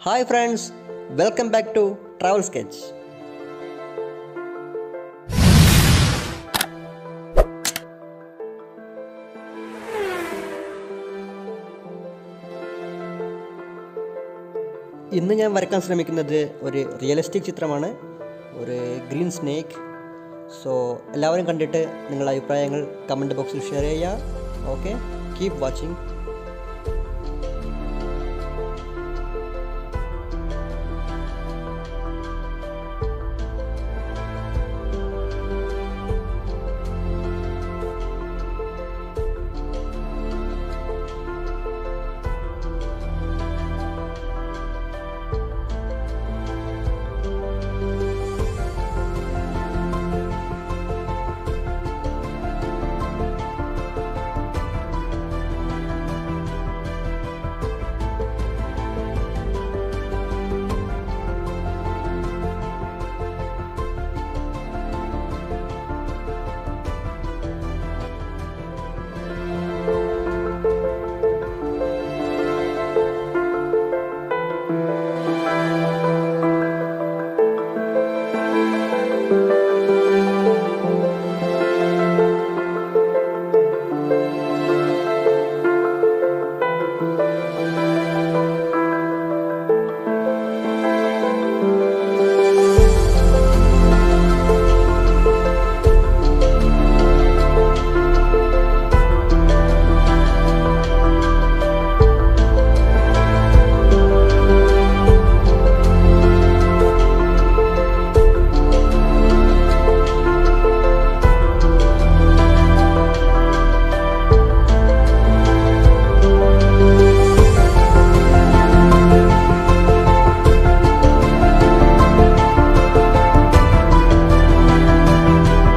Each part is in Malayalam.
Hi friends welcome back to travel sketch ഇന്ന് ഞാൻ വരയ്ക്കാൻ ശ്രമിക്കുന്നത് ഒരു റിയലിസ്റ്റിക് ചിത്രമാണ് ഒരു ഗ്രീൻ സ്നേക്ക് സോ എല്ലാവരും കണ്ടിട്ട് നിങ്ങളുടെ അഭിപ്രായങ്ങൾ കമൻറ്റ് ബോക്സിൽ ഷെയർ ചെയ്യുക okay keep watching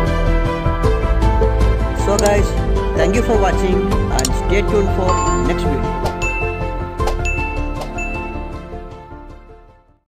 So guys, thank you for watching and stay tuned for next video.